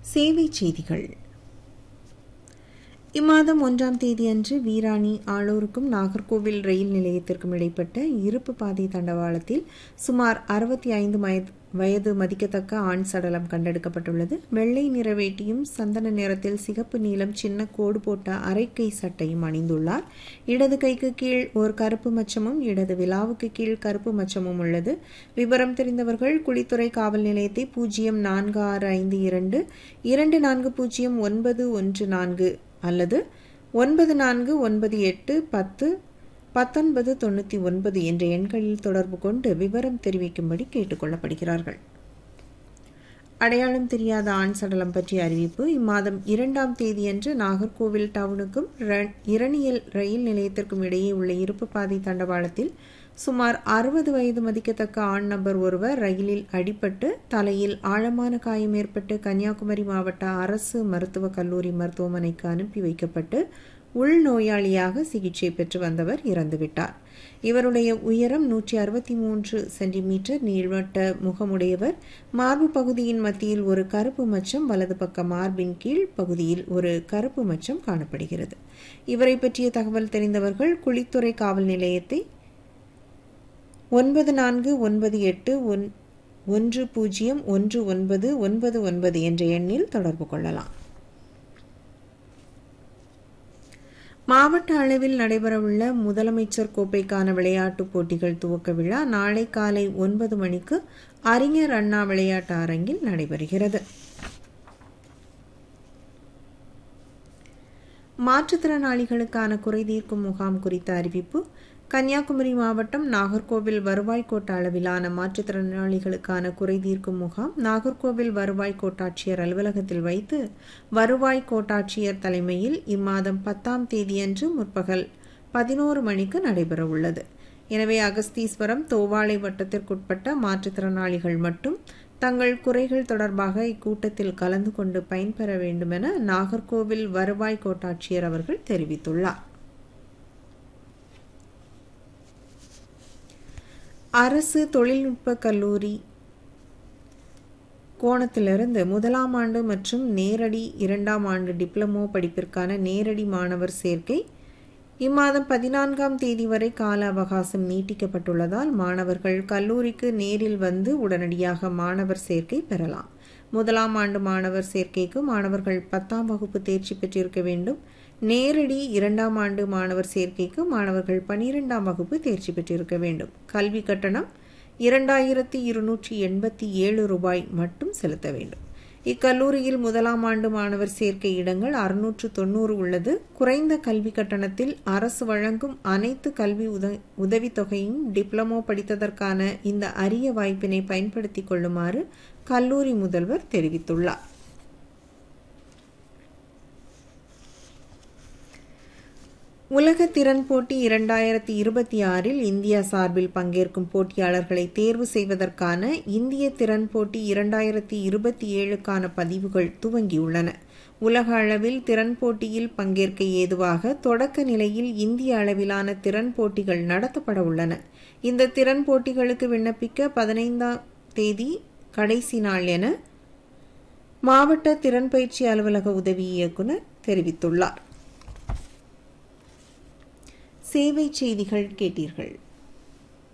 சேவை செய்திகள் இம்மாதம் ஒன்றாம் தேதியன்று வீராணி ஆளூருக்கும் நாகர்கோவில் ரயில் நிலையத்திற்கும் இடைப்பட்ட இருப்பு பாதை தண்டவாளத்தில் சுமார் அறுபத்தி ஐந்து வயது மதிக்கத்தக்க ஆண் சடலம் கண்டெடுக்கப்பட்டுள்ளது வெள்ளை நிற வேட்டியும் சந்தன நிறத்தில் சிகப்பு நீளம் சின்ன கோடு போட்ட அரைக்கை சட்டையும் அணிந்துள்ளார் இடது கைக்கு கீழ் ஒரு கருப்பு மச்சமும் இடது விழாவுக்கு கீழ் கருப்பு மச்சமும் உள்ளது விவரம் தெரிந்தவர்கள் குளித்துறை காவல் நிலையத்தை பூஜ்ஜியம் நான்கு ஆறு ஐந்து இரண்டு இரண்டு நான்கு பூஜ்ஜியம் ஒன்பது ஒன்று நான்கு அல்லது ஒன்பது நான்கு ஒன்பது எட்டு பத்து பத்தொன்பது தொண்ணூற்றி ஒன்பது என்ற எண்களில் தொடர்பு கொண்டு விவரம் தெரிவிக்கும்படி கேட்டுக்கொள்ளப்படுகிறார்கள் அடையாளம் தெரியாத ஆண் சடலம் பற்றிய அறிவிப்பு இம்மாதம் இரண்டாம் தேதியன்று நாகர்கோவில் டவுனுக்கும் இரணியல் ரயில் நிலையத்திற்கும் இடையே உள்ள இருப்பு பாதை தண்டவாளத்தில் சுமார் அறுபது வயது மதிக்கத்தக்க ஆண் நபர் ஒருவர் ரயிலில் அடிபட்டு தலையில் ஆழமான காயம் ஏற்பட்டு கன்னியாகுமரி மாவட்ட அரசு மருத்துவக் கல்லூரி மருத்துவமனைக்கு அனுப்பி வைக்கப்பட்டு உள்நோயாளியாக சிகிச்சை பெற்று வந்தவர் இறந்துவிட்டார் இவருடைய உயரம் நூற்றி அறுபத்தி மூன்று சென்டிமீட்டர் நீள்வட்ட முகமுடையவர் மார்பு பகுதியின் மத்தியில் ஒரு கருப்பு மச்சம் வலது பக்க மார்பின் கீழ் பகுதியில் ஒரு கருப்பு மச்சம் காணப்படுகிறது இவரை பற்றிய தகவல் தெரிந்தவர்கள் குளித்துறை காவல் நிலையத்தை ஒன்பது நான்கு ஒன்பது எட்டு ஒன் ஒன்று பூஜ்ஜியம் ஒன்று ஒன்பது ஒன்பது ஒன்பது என்ற எண்ணில் தொடர்பு கொள்ளலாம் மாவட்ட அளவில் நடைபெறவுள்ள முதலமைச்சர் கோப்பைக்கான விளையாட்டுப் போட்டிகள் துவக்க விழா நாளை காலை ஒன்பது மணிக்கு அறிஞர் அண்ணா விளையாட்டு அரங்கில் நடைபெறுகிறது மாற்றுத்திறனாளிகளுக்கான குறைதீர்க்கும் முகாம் குறித்த அறிவிப்பு கன்னியாகுமரி மாவட்டம் நாகர்கோவில் வருவாய் கோட்ட அளவிலான மாற்றுத்திறனாளிகளுக்கான குறைதீர்க்கும் முகாம் நாகர்கோவில் வருவாய் கோட்டாட்சியர் அலுவலகத்தில் வைத்து வருவாய் கோட்டாட்சியர் தலைமையில் இம்மாதம் பத்தாம் தேதியன்று முற்பகல் பதினோரு மணிக்கு நடைபெறவுள்ளது எனவே அகஸ்தீஸ்வரம் தோவாளை வட்டத்திற்குட்பட்ட மாற்றுத்திறனாளிகள் மட்டும் தங்கள் குறைகள் தொடர்பாக இக்கூட்டத்தில் கலந்து கொண்டு பயன்பெற வேண்டுமென நாகர்கோவில் வருவாய் கோட்டாட்சியர் அவர்கள் தெரிவித்துள்ளார் அரசு தொழில்நுட்ப கல்லூரி கோணத்திலிருந்து முதலாம் ஆண்டு மற்றும் நேரடி இரண்டாம் ஆண்டு டிப்ளமோ படிப்பிற்கான நேரடி மாணவர் சேர்க்கை இம்மாதம் பதினான்காம் தேதி வரை கால அவகாசம் நீட்டிக்கப்பட்டுள்ளதால் மாணவர்கள் கல்லூரிக்கு நேரில் வந்து உடனடியாக மாணவர் சேர்க்கை பெறலாம் முதலாம் ஆண்டு மாணவர் சேர்க்கைக்கு மாணவர்கள் பத்தாம் வகுப்பு தேர்ச்சி பெற்றிருக்க வேண்டும் நேரடி இரண்டாம் ஆண்டு மாணவர் சேர்க்கைக்கு மாணவர்கள் பனிரெண்டாம் வகுப்பு தேர்ச்சி பெற்றிருக்க வேண்டும் கல்வி கட்டணம் இரண்டாயிரத்தி இருநூற்றி எண்பத்தி ஏழு ரூபாய் மட்டும் செலுத்த வேண்டும் இக்கல்லூரியில் முதலாம் ஆண்டு மாணவர் சேர்க்கை இடங்கள் அறுநூற்று தொண்ணூறு உள்ளது குறைந்த கல்வி கட்டணத்தில் அரசு வழங்கும் அனைத்து கல்வி உத உதவித்தொகையும் டிப்ளமோ படித்ததற்கான இந்த அரிய வாய்ப்பினை பயன்படுத்திக் கொள்ளுமாறு கல்லூரி முதல்வர் தெரிவித்துள்ளார் உலக திறன் போட்டி இரண்டாயிரத்தி இருபத்தி ஆறில் இந்தியா சார்பில் பங்கேற்கும் போட்டியாளர்களை தேர்வு செய்வதற்கான இந்திய திறன் போட்டி இரண்டாயிரத்தி இருபத்தி ஏழுக்கான பதிவுகள் துவங்கியுள்ளன உலக அளவில் திறன் போட்டியில் பங்கேற்க ஏதுவாக தொடக்க நிலையில் இந்திய அளவிலான திறன் போட்டிகள் நடத்தப்பட உள்ளன இந்த திறன் போட்டிகளுக்கு விண்ணப்பிக்க பதினைந்தாம் தேதி கடைசி நாள் என மாவட்ட திறன் பயிற்சி அலுவலக உதவி இயக்குநர் தெரிவித்துள்ளார் சேவை செய்திகள் கேட்டீர்கள்